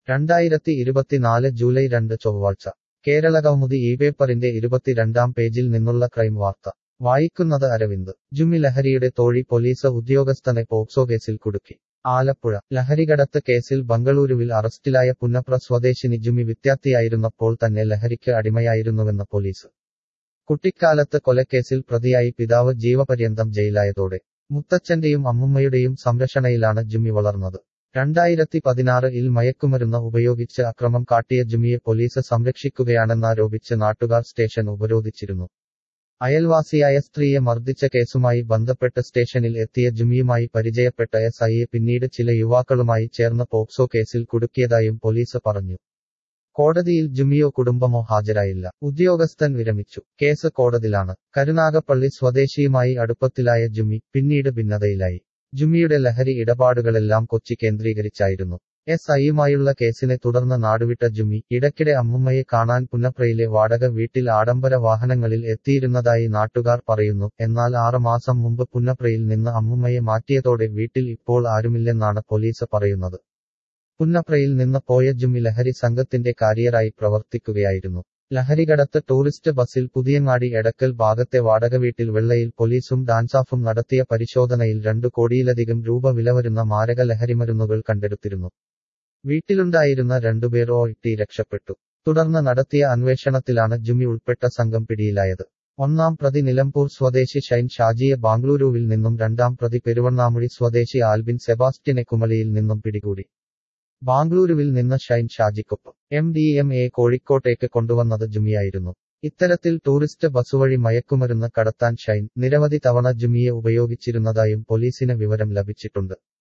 രണ്ടായിരത്തി ഇരുപത്തിനാല് ജൂലൈ രണ്ട് ചൊവ്വാഴ്ച കേരളകൗമുദി ഈ പേപ്പറിന്റെ ഇരുപത്തിരണ്ടാം പേജിൽ നിന്നുള്ള ക്രൈം വാർത്ത വായിക്കുന്നത് അരവിന്ദ് ജുമി ലഹരിയുടെ തോഴി പോലീസ് ഉദ്യോഗസ്ഥനെ പോക്സോ കേസിൽ കുടുക്കി ആലപ്പുഴ ലഹരികടത്ത് കേസിൽ ബംഗളൂരുവിൽ അറസ്റ്റിലായ പുന്നപ്ര സ്വദേശിനി ജുമി വിദ്യാർത്ഥിയായിരുന്നപ്പോൾ തന്നെ ലഹരിക്ക് അടിമയായിരുന്നുവെന്ന് പോലീസ് കുട്ടിക്കാലത്ത് കൊലക്കേസിൽ പ്രതിയായി പിതാവ് ജീവപര്യന്തം ജയിലായതോടെ മുത്തച്ഛന്റെയും അമ്മുമ്മയുടെയും സംരക്ഷണയിലാണ് ജുമി വളർന്നത് രണ്ടായിരത്തി പതിനാറ് ഇൽ മയക്കുമരുന്ന് ഉപയോഗിച്ച് അക്രമം കാട്ടിയ ജുമിയെ പോലീസ് സംരക്ഷിക്കുകയാണെന്നാരോപിച്ച് നാട്ടുകാർ സ്റ്റേഷൻ ഉപരോധിച്ചിരുന്നു അയൽവാസിയായ സ്ത്രീയെ മർദ്ദിച്ച കേസുമായി ബന്ധപ്പെട്ട് സ്റ്റേഷനിൽ എത്തിയ ജുമിയുമായി പരിചയപ്പെട്ട എസ് ഐയെ പിന്നീട് ചില യുവാക്കളുമായി ചേർന്ന് പോക്സോ കേസിൽ കുടുക്കിയതായും പോലീസ് പറഞ്ഞു കോടതിയിൽ ജുമിയോ കുടുംബമോ ഹാജരായില്ല ഉദ്യോഗസ്ഥൻ വിരമിച്ചു കേസ് കോടതിലാണ് കരുനാഗപ്പള്ളി സ്വദേശിയുമായി അടുപ്പത്തിലായ ജുമി പിന്നീട് ഭിന്നതയിലായി ജുമിയുടെ ലഹരി ഇടപാടുകളെല്ലാം കൊച്ചി കേന്ദ്രീകരിച്ചായിരുന്നു എസ് ഐയുമായുള്ള കേസിനെ തുടർന്ന് നാടുവിട്ട ജുമി ഇടയ്ക്കിടെ അമ്മുമ്മയെ കാണാൻ പുന്നപ്രയിലെ വാടക വീട്ടിൽ ആഡംബര വാഹനങ്ങളിൽ എത്തിയിരുന്നതായി നാട്ടുകാർ പറയുന്നു എന്നാൽ ആറ് മാസം മുമ്പ് പുന്നപ്രയിൽ നിന്ന് അമ്മുമ്മയെ മാറ്റിയതോടെ വീട്ടിൽ ഇപ്പോൾ ആരുമില്ലെന്നാണ് പോലീസ് പറയുന്നത് പുന്നപ്രയിൽ നിന്ന് പോയ ജുമി ലഹരി സംഘത്തിന്റെ കാരിയറായി പ്രവർത്തിക്കുകയായിരുന്നു ലഹരികടത്ത് ടൂറിസ്റ്റ് ബസ്സിൽ പുതിയങ്ങാടി എടക്കൽ ഭാഗത്തെ വാടക വീട്ടിൽ വെള്ളയിൽ പോലീസും ഡാൻസാഫും നടത്തിയ പരിശോധനയിൽ രണ്ടു കോടിയിലധികം രൂപ വില വരുന്ന മാരക ലഹരിമരുന്നുകൾ കണ്ടെടുത്തിരുന്നു വീട്ടിലുണ്ടായിരുന്ന രണ്ടുപേർ ഓട്ടി രക്ഷപ്പെട്ടു തുടർന്ന് നടത്തിയ അന്വേഷണത്തിലാണ് ജുമി ഉൾപ്പെട്ട സംഘം പിടിയിലായത് ഒന്നാം പ്രതി നിലമ്പൂർ സ്വദേശി ഷൈൻ ഷാജിയെ ബാംഗ്ലൂരുവിൽ നിന്നും രണ്ടാം പ്രതി പെരുവണ്ണാമുഴി സ്വദേശി ആൽബിൻ സെബാസ്റ്റ്യനെ കുമളിയിൽ നിന്നും പിടികൂടി ബാംഗ്ലൂരുവിൽ നിന്ന് ഷൈൻ ഷാജിക്കൊപ്പം എം ഡി എം എ കോഴിക്കോട്ടേക്ക് കൊണ്ടുവന്നത് ജുമിയായിരുന്നു ഇത്തരത്തിൽ ടൂറിസ്റ്റ് ബസ്സുവഴി മയക്കുമരുന്ന് കടത്താൻ ഷൈൻ നിരവധി തവണ ജുമിയെ ഉപയോഗിച്ചിരുന്നതായും പോലീസിന് വിവരം ലഭിച്ചിട്ടുണ്ട്